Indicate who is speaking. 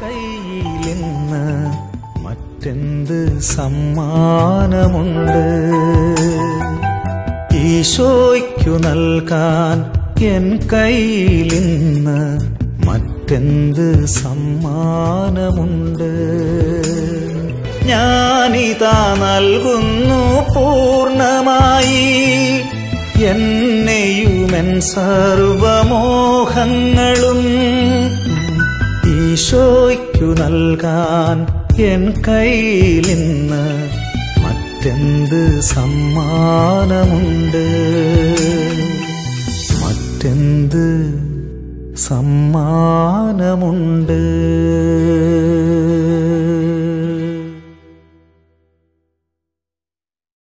Speaker 1: കയ്യിലിന്ന് മറ്റെന്ത് സമ്മാനമുണ്ട് ഈശോയ്ക്കു നൽകാൻ എൻ കയ്യിലിന്ന് മറ്റെന്ത് സമ്മാനമുണ്ട് ഞാനിതാ നൽകുന്നു പൂർണ്ണമായി എന്നെയുമെൻ സർവമോഹങ്ങളും ഈശോയ്ക്കു നൽകാൻ എൻ കയ്യിലിന്ന് മറ്റെന്ത് സമ്മാനമുണ്ട് മറ്റെന്ത് സമ്മാനമുണ്ട്